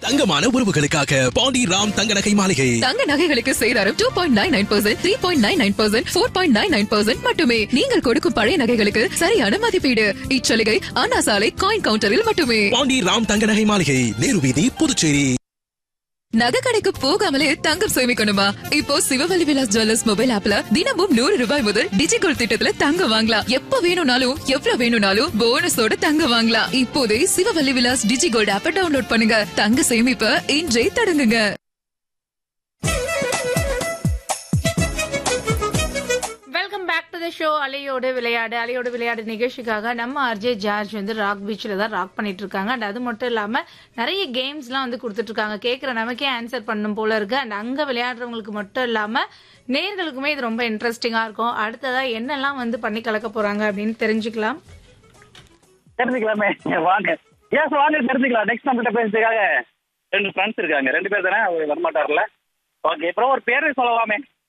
தங்கமான உறவுகளுக்காக பாண்டி ராம் தங்க நகை மாளிகை தங்க நகைகளுக்கு சேதாரம் two point nine nine percent three point nine nine percent four point nine nine percent மட்டுமே நீங்கள் கொடுக்கும் பழைய நகைகளுக்கு சரியான மதிப்பீடு இச்சலுகை அண்ணா சாலை காயின் கவுண்டரில் மட்டுமே பாண்டி ராம் தங்க நகை மாளிகை நேரு வீதி புதுச்சேரி நகை கடைக்கு போகாமலே தங்கம் சேமிக்கணுமா இப்போ சிவவல்லி விலாஸ் ஜுவல்லர்ஸ் மொபைல் ஆப்ல தினமும் நூறு ரூபாய் முதல் டிஜிகோல் திட்டத்துல தங்கம் வாங்கலாம் எப்ப வேணும்னாலும் எவ்வளவு வேணும்னாலும் போனஸோட தங்கம் வாங்கலாம் இப்போதே சிவவல்லி விலாஸ் டிஜிகோல்ட் ஆப்பை டவுன்லோட் பண்ணுங்க தங்க சேமிப்ப இன்றே தொடங்குங்க welcome back to the show அலையோடு விளையாடு அலையோடு விளையாடு நிகழ்ச்சிக்காக நம்ம ஆர்ஜே ஜார்ஜ் வந்து ராக் பீச்சில் தான் ராக் பண்ணிட்டு இருக்காங்க அண்ட் அது மட்டும் இல்லாம நிறைய கேம்ஸ்லாம் வந்து கொடுத்துட்டு இருக்காங்க கேட்குற நமக்கே ஆன்சர் பண்ணும் போல இருக்கு அண்ட் அங்க விளையாடுறவங்களுக்கு மட்டும் இல்லாம நேர்களுக்குமே இது ரொம்ப இன்ட்ரெஸ்டிங்கா இருக்கும் அடுத்ததா என்னெல்லாம் வந்து பண்ணி கலக்க போறாங்க அப்படின்னு தெரிஞ்சுக்கலாம் தெரிஞ்சுக்கலாமே வாங்க ஏன் வாங்க தெரிஞ்சுக்கலாம் நெக்ஸ்ட் நம்மகிட்ட பேசுறதுக்காக ரெண்டு ஃப்ரெண்ட்ஸ் இருக்காங்க ரெண்டு பேர் தானே அவர் வரமாட்டார்ல ஓகே அப்புறம் ஒரு பேரை சொல்லலாமே